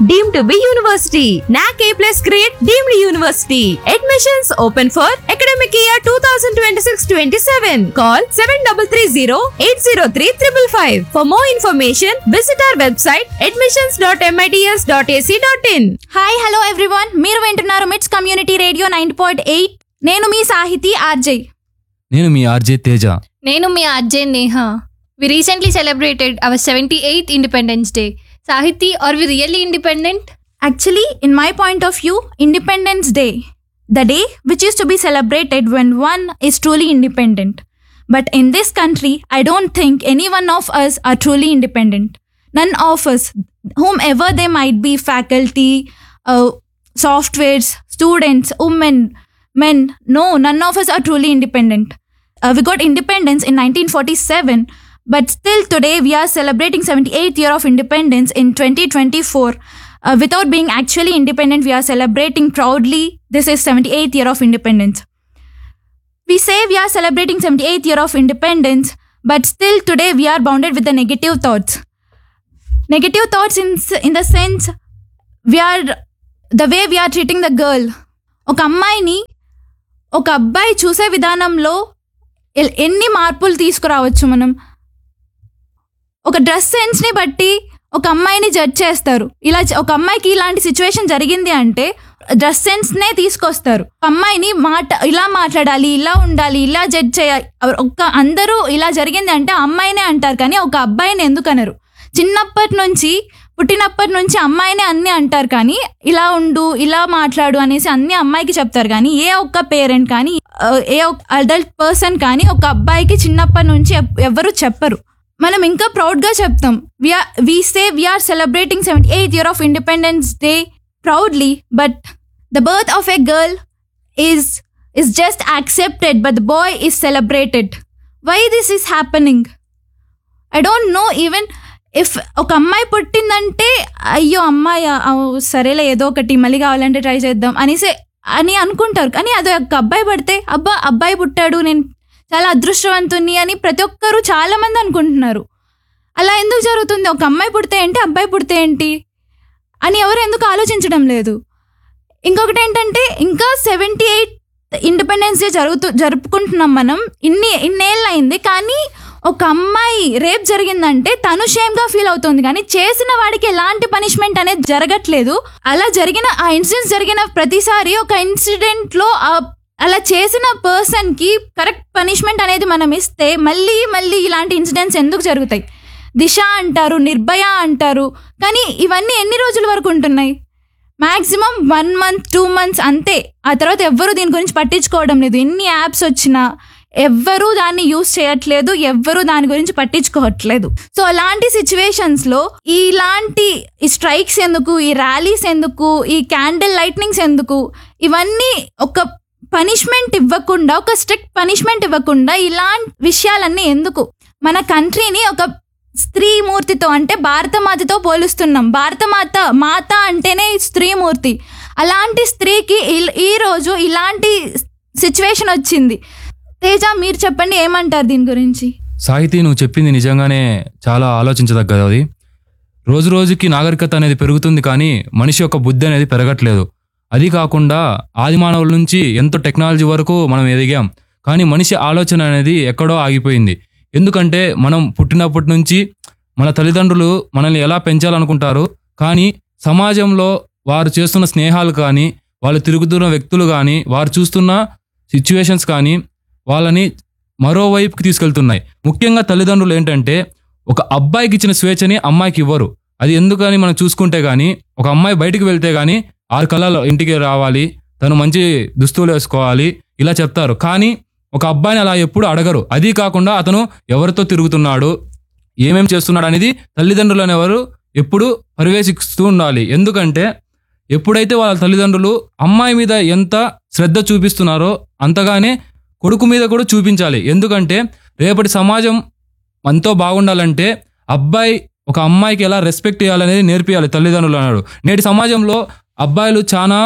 deemed to be university. NAC A plus grade deemed university. Admissions open for academic year 2026-27. Call 7330-803-555. For more information, visit our website admissions.mits.ac.in. Hi hello everyone మీరు వింటున్నారు MITS community radio nine point eight నేను మీ Sahithi RJ నేను మీ RJ Teja నేను మీ Ajay Neha we recently celebrated our seventy eighth independence day Sahithi are we really independent actually in my point of view independence day the day which is to be celebrated when one is truly independent but in this country I don't think any one of us are truly independent none of us whom ever they might be faculty uh, softwares students women men no none of us are truly independent uh, we got independence in 1947 but still today we are celebrating 78th year of independence in 2024 uh, without being actually independent we are celebrating proudly this is 78th year of independence we say we are celebrating 78th year of independence but still today we are bounded with the negative thoughts negative thoughts in in the sense we are the way we are treating the girl ఒక అమ్మాయిని ఒక అబ్బాయి చూసే విధానంలో L- ఎన్ని మార్పులు తీసుకురావచ్చు మనం ఒక డ్రెస్ సెన్స్ని బట్టి ఒక అమ్మాయిని జడ్జ్ చేస్తారు ఇలా చ- ఒక అమ్మాయికి ఇలాంటి సిచ్యువేషన్ జరిగింది అంటే డ్రెస్ సెన్స్నే తీసుకొస్తారు ఒక అమ్మాయిని మాట ఇలా మాట్లాడాలి ఇలా ఉండాలి ఇలా జడ్జ్ చేయాలి ఒక అందరూ ఇలా జరిగింది అంటే ఆ అమ్మాయినే అంటారు కానీ ఒక అబ్బాయిని ఎందుకు అనరు చిన్నప్పటి నుంచి పుట్టినప్పటి నుంచి అమ్మాయినే అన్ని అంటారు కానీ ఇలా ఉండు ఇలా మాట్లాడు అనేసి అన్ని అమ్మాయికి చెప్తారు కానీ ఏ ఒక్క పేరెంట్ కానీ ఆ, ఏ ఒక్క అడల్ట్ పర్సన్ కానీ ఒక అబ్బాయికి చిన్నప్పటి నుంచి ఎవ్- ఎవ్వరు చెప్పరు మనం ఇంకా ప్రౌడ్గా చెప్తాం we are we say we are celebrating seventy eighth year of independence day proudly but the birth of a girl is is just accepted but the boy is celebrated why this is happening I don't know even if ఒక అమ్మాయి పుట్టిందంటే అయ్యో అమ్మాయి ఆ, సరేలే ఏదో ఒకటి మళ్ళీ కావాలంటే ట్రై చేద్దాం అనేసి అని అనుకుంటారు కానీ అది ఒక అబ్బాయి పడితే అబ్బా అబ్బాయి పుట్టాడు నేను చాలా అదృష్టవంతుని అని ప్రతి ఒక్కరు చాలా మంది అనుకుంటున్నారు అలా ఎందుకు జరుగుతుంది ఒక అమ్మాయి పుడితే ఏంటి అబ్బాయి పుడితే ఏంటి అని ఎవరు ఎందుకు ఆలోచించడం లేదు ఇంకొకటి ఏంటంటే ఇంకా సెవెంటీ ఎయిట్ ఇండిపెండెన్స్ డే జరుగుతూ జరుపుకుంటున్నాం మనం ఇన్ని ఇన్నేళ్ళు అయింది కానీ ఒక అమ్మాయి రేప్ జరిగిందంటే తను షేమ్గా ఫీల్ అవుతుంది కానీ చేసిన వాడికి ఎలాంటి పనిష్మెంట్ అనేది జరగట్లేదు అలా జరిగిన ఆ ఇన్సిడెంట్స్ జరిగిన ప్రతిసారి ఒక ఇన్సిడెంట్లో అలా చేసిన పర్సన్కి కరెక్ట్ పనిష్మెంట్ అనేది మనం ఇస్తే మళ్ళీ మళ్ళీ ఇలాంటి ఇన్సిడెంట్స్ ఎందుకు జరుగుతాయి దిశ అంటారు నిర్భయ అంటారు కానీ ఇవన్నీ ఎన్ని రోజుల వరకు ఉంటున్నాయి maximum one month two months అంతే ఆ తర్వాత ఎవ్వరూ దీని గురించి పట్టించుకోవడం లేదు ఎన్ని యాప్స్ వచ్చినా ఎవ్వరూ దాన్ని యూస్ చేయట్లేదు ఎవ్వరూ దాని గురించి పట్టించుకోవట్లేదు సో అలాంటి సిచ్యువేషన్స్ లో ఇలాంటి ఈ స్ట్రైక్స్ ఎందుకు ఈ ర్యాలీస్ ఎందుకు ఈ క్యాండిల్ లైట్నింగ్స్ ఎందుకు ఇవన్నీ ఒక పనిష్మెంట్ ఇవ్వకుండా ఒక స్ట్రిక్ట్ పనిష్మెంట్ ఇవ్వకుండా ఇలాంటి విషయాలన్నీ ఎందుకు మన కంట్రీని ఒక స్త్రీమూర్తితో అంటే భారతమాతతో పోలుస్తున్నాం భారతమాత మాత అంటేనే స్త్రీమూర్తి అలాంటి స్త్రీకి ఇల్- ఈ రోజు ఇలాంటి సిచ్యువేషన్ వచ్చింది తేజ మీరు చెప్పండి ఏమంటారు దీని గురించి సాహితీ నువ్వు చెప్పింది నిజంగానే చాలా ఆలోచించదగ్గది అది రోజు రోజుకి నాగరికత అనేది పెరుగుతుంది కానీ మనిషి యొక్క బుద్ధి అనేది పెరగట్లేదు అది కాకుండా ఆది మానవుల నుంచి ఎంతో టెక్నాలజీ వరకు మనం ఎదిగాం కానీ మనిషి ఆలోచన అనేది ఎక్కడో ఆగిపోయింది ఎందుకంటే మనం పుట్టినప్పటి నుంచి మన తల్లిదండ్రులు మనల్ని ఎలా పెంచాలనుకుంటారు కానీ సమాజంలో వారు చేస్తున్న స్నేహాలు కానీ వాళ్ళు తిరుగుతున్న వ్యక్తులు కానీ వారు చూస్తున్న సిచ్యువేషన్స్ కానీ వాళ్ళని మరోవైపుకి తీసుకెళ్తున్నాయి ముఖ్యంగా తల్లిదండ్రులు ఏంటంటే ఒక అబ్బాయికి ఇచ్చిన స్వేచ్ఛని అమ్మాయికి ఇవ్వరు అది ఎందుకని మనం చూసుకుంటే గానీ ఒక అమ్మాయి బయటికి వెళ్తే గానీ ఆరు కళ్ళలో ఇంటికి రావాలి తను మంచి దుస్తులు వేసుకోవాలి ఇలా చెప్తారు కానీ ఒక అబ్బాయిని అలా ఎప్పుడు అడగరు అది కాకుండా అతను ఎవరితో తిరుగుతున్నాడు ఏమేం చేస్తున్నాడు అనేది తల్లిదండ్రులు అనేవారు ఎప్పుడు పర్యవేక్షిస్తూ ఉండాలి ఎందుకంటే ఎప్పుడైతే వాళ్ళ తల్లిదండ్రులు అమ్మాయి మీద ఎంత శ్రద్ధ చూపిస్తున్నారో అంతగానే కొడుకు మీద కూడా చూపించాలి ఎందుకంటే రేపటి సమాజం ఎంతో బాగుండాలంటే అబ్బాయి ఒక అమ్మాయికి ఎలా రెస్పెక్ట్ చేయాలనేది నేర్పియాలి తల్లిదండ్రులు అన్నాడు నేటి సమాజంలో అబ్బాయిలు చాలా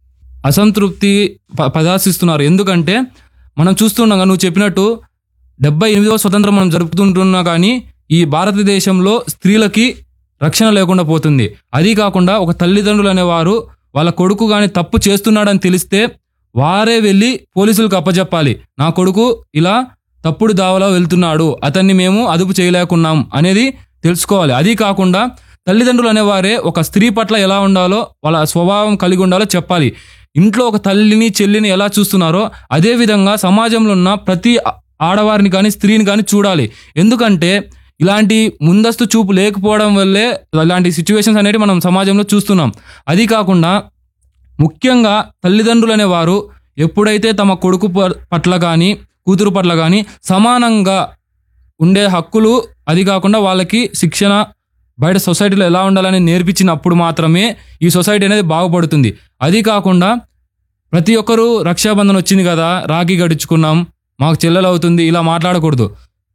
అసంతృప్తి ప- ప్రదర్శిస్తున్నారు ఎందుకంటే మనం చూస్తుండగా నువ్వు చెప్పినట్టు డెబ్బై ఎనిమిదవ స్వతంత్రం మనం జరుపుతుంటున్నా కానీ ఈ భారతదేశంలో స్త్రీలకి రక్షణ లేకుండా పోతుంది అది కాకుండా ఒక తల్లిదండ్రులు అనేవారు వాళ్ళ కొడుకు కానీ తప్పు చేస్తున్నాడని తెలిస్తే వారే వెళ్ళి పోలీసులకు అప్పచెప్పాలి నా కొడుకు ఇలా తప్పుడు దావలో వెళ్తున్నాడు అతన్ని మేము అదుపు చేయలేకున్నాం అనేది తెలుసుకోవాలి అది కాకుండా తల్లిదండ్రులు అనేవారే ఒక స్త్రీ పట్ల ఎలా ఉండాలో వాళ్ళ స్వభావం కలిగి ఉండాలో చెప్పాలి ఇంట్లో ఒక తల్లిని చెల్లిని ఎలా చూస్తున్నారో అదే విధంగా సమాజంలో ఉన్న ప్రతి ఆ- ఆడవారిని కానీ స్త్రీని కానీ చూడాలి ఎందుకంటే ఇలాంటి ముందస్తు చూపు లేకపోవడం వల్లే ఇలాంటి సిచ్యువేషన్స్ అనేవి మనం సమాజంలో చూస్తున్నాం అది కాకుండా ముఖ్యంగా తల్లిదండ్రులు అనేవారు ఎప్పుడైతే తమ కొడుకు ప- పట్ల కానీ కూతురు పట్ల కానీ సమానంగా ఉండే హక్కులు అది కాకుండా వాళ్ళకి శిక్షణ బయట సొసైటీలో ఎలా ఉండాలని నేర్పించినప్పుడు మాత్రమే ఈ సొసైటీ అనేది బాగుపడుతుంది అది కాకుండా ప్రతి ఒక్కరూ రక్షాబంధన్ వచ్చింది కదా రాఖీ గడుచుకున్నాం మాకు చెల్లెలు అవుతుంది ఇలా మాట్లాడకూడదు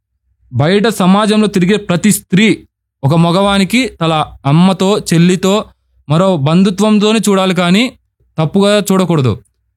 బయట సమాజంలో తిరిగే ప్రతి స్త్రీ ఒక మగవానికి తల అమ్మతో చెల్లితో మరో బంధుత్వంతోనే చూడాలి కానీ తప్పుగా చూడకూడదు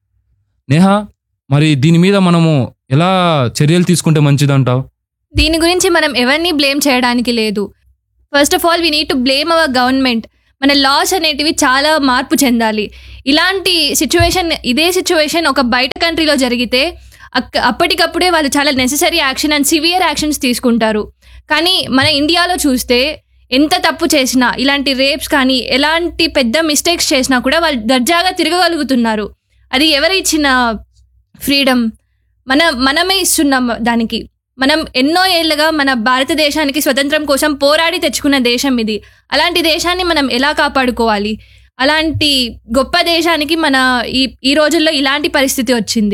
నేహ మరి దీని మీద మనము ఎలా చర్యలు తీసుకుంటే మంచిదంటావు దీని గురించి మనం ఎవరిని బ్లేమ్ చేయడానికి లేదు first of all we need to blame our government మన లాస్ అనేటివి చాలా మార్పు చెందాలి ఇలాంటి సిచ్యువేషన్ ఇదే సిచ్యువేషన్ ఒక బయట కంట్రీలో జరిగితే అక్క అప్పటికప్పుడే వాళ్ళు చాలా necessary action and severe actions తీసుకుంటారు కానీ మన ఇండియాలో చూస్తే ఎంత తప్పు చేసినా ఇలాంటి రేప్స్ కానీ ఎలాంటి పెద్ద మిస్టేక్స్ చేసినా కూడా వాళ్ళు దర్జాగా తిరగగలుగుతున్నారు అది ఎవరు ఇచ్చిన ఫ్రీడమ్ మన మనమే ఇస్తున్నాం దానికి మనం ఎన్నో ఏళ్ళుగా మన భారతదేశానికి స్వతంత్రం కోసం పోరాడి తెచ్చుకున్న దేశం ఇది అలాంటి దేశాన్ని మనం ఎలా కాపాడుకోవాలి అలాంటి గొప్ప దేశానికి మన ఈ ఈ రోజుల్లో ఇలాంటి పరిస్థితి వచ్చింది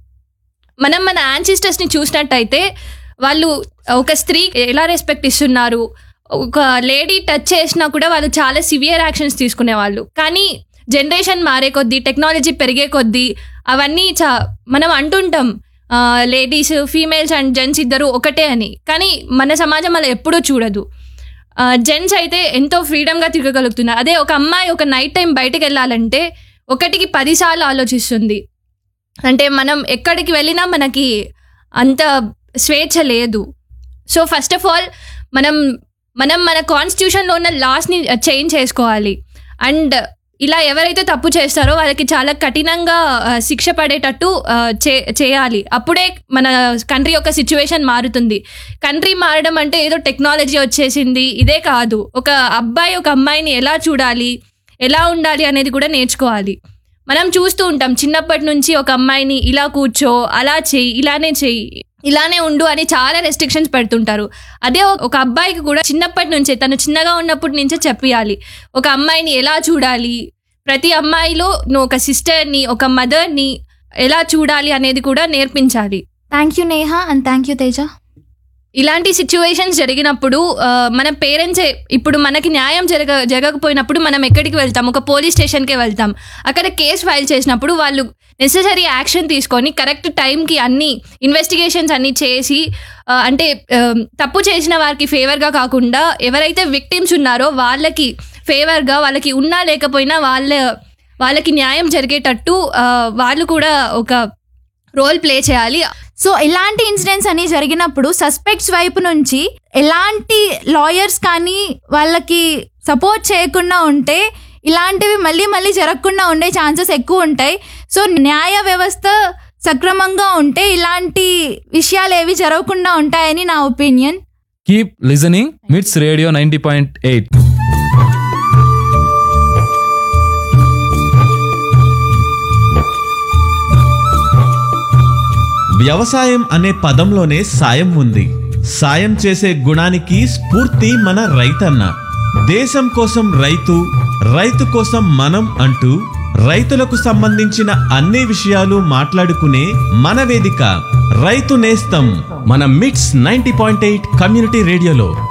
మనం మన యాన్సిస్టర్స్ని చూసినట్టయితే వాళ్ళు ఒక స్త్రీ ఎలా రెస్పెక్ట్ ఇస్తున్నారు ఒక లేడీ టచ్ చేసినా కూడా వాళ్ళు చాలా సివియర్ యాక్షన్స్ తీసుకునేవాళ్ళు కానీ జనరేషన్ మారే కొద్దీ టెక్నాలజీ పెరిగే కొద్దీ అవన్నీ చా మనం అంటుంటాం లేడీస్ ఫీమేల్స్ అండ్ జెంట్స్ ఇద్దరు ఒకటే అని కానీ మన సమాజం అలా ఎప్పుడూ చూడదు జెంట్స్ అయితే ఎంతో ఫ్రీడమ్గా తిరగగలుగుతున్నారు అదే ఒక అమ్మాయి ఒక నైట్ టైం బయటకు వెళ్ళాలంటే ఒకటికి పదిసార్లు ఆలోచిస్తుంది అంటే మనం ఎక్కడికి వెళ్ళినా మనకి అంత స్వేచ్ఛ లేదు సో ఫస్ట్ ఆఫ్ ఆల్ మనం మనం మన కాన్స్టిట్యూషన్లో ఉన్న లాస్ని చేంజ్ చేసుకోవాలి అండ్ ఇలా ఎవరైతే తప్పు చేస్తారో వాళ్ళకి చాలా కఠినంగా ఆ, శిక్ష పడేటట్టు ఆ, చే చేయాలి అప్పుడే మన కంట్రీ యొక్క సిచ్యువేషన్ మారుతుంది కంట్రీ మారడం అంటే ఏదో టెక్నాలజీ వచ్చేసింది ఇదే కాదు ఒక అబ్బాయి ఒక అమ్మాయిని ఎలా చూడాలి ఎలా ఉండాలి అనేది కూడా నేర్చుకోవాలి మనం చూస్తూ ఉంటాం చిన్నప్పటి నుంచి ఒక అమ్మాయిని ఇలా కూర్చో అలా చెయ్యి ఇలానే చెయ్యి ఇలానే ఉండు అని చాలా రెస్ట్రిక్షన్స్ పెడుతుంటారు అదే ఒక- ఒక అబ్బాయికి కూడా చిన్నప్పటి నుంచే తను చిన్నగా ఉన్నప్పటి నుంచే చెప్పియాలి ఒక అమ్మాయిని ఎలా చూడాలి ప్రతి అమ్మాయిలో నువ్వు ఒక సిస్టర్ని ఒక మదర్ని ఎలా చూడాలి అనేది కూడా నేర్పించాలి thank you Neha and thank you Teja ఇలాంటి సిచ్యువేషన్స్ జరిగినప్పుడు ఆ, మన పేరెంట్సే ఇప్పుడు మనకి న్యాయం జరగ జరగకపోయినప్పుడు మనం ఎక్కడికి వెళ్తాం ఒక పోలీస్ స్టేషన్కే వెళ్తాం అక్కడ కేసు ఫైల్ చేసినప్పుడు వాళ్ళు నెససరీ యాక్షన్ తీసుకొని కరెక్ట్ టైంకి అన్ని ఇన్వెస్టిగేషన్స్ అన్ని చేసి ఆ, అంటే ఆ, తప్పు చేసిన వారికి ఫేవర్గా కాకుండా ఎవరైతే విక్టిమ్స్ ఉన్నారో వాళ్ళకి ఫేవర్గా వాళ్ళకి ఉన్నా లేకపోయినా వాళ్ళ వాళ్ళకి న్యాయం జరిగేటట్టు ఆ, వాళ్ళు కూడా ఒక రోల్ ప్లే చేయాలి సో ఇలాంటి ఇన్సిడెంట్స్ అన్ని జరిగినప్పుడు సస్పెక్ట్స్ వైపు నుంచి ఎలాంటి లాయర్స్ కానీ వాళ్ళకి సపోర్ట్ చేయకుండా ఉంటే ఇలాంటివి మళ్ళీ మళ్ళీ జరగకుండా ఉండే ఛాన్సెస్ ఎక్కువ ఉంటాయి సో న్యాయ వ్యవస్థ సక్రమంగా ఉంటే ఇలాంటి విషయాలు ఏవి జరగకుండా ఉంటాయని నా opinion keep listening MITS radio ninety point eight వ్యవసాయం అనే పదంలోనే సాయం ఉంది సాయం చేసే గుణానికి స్ఫూర్తి మన రైతన్న దేశం కోసం రైతు రైతు కోసం మనం అంటూ రైతులకు సంబంధించిన అన్ని విషయాలు మాట్లాడుకునే మన వేదిక రైతు నేస్తం మన మిట్స్ నైంటీ పాయింట్ ఎయిట్ కమ్యూనిటీ రేడియోలో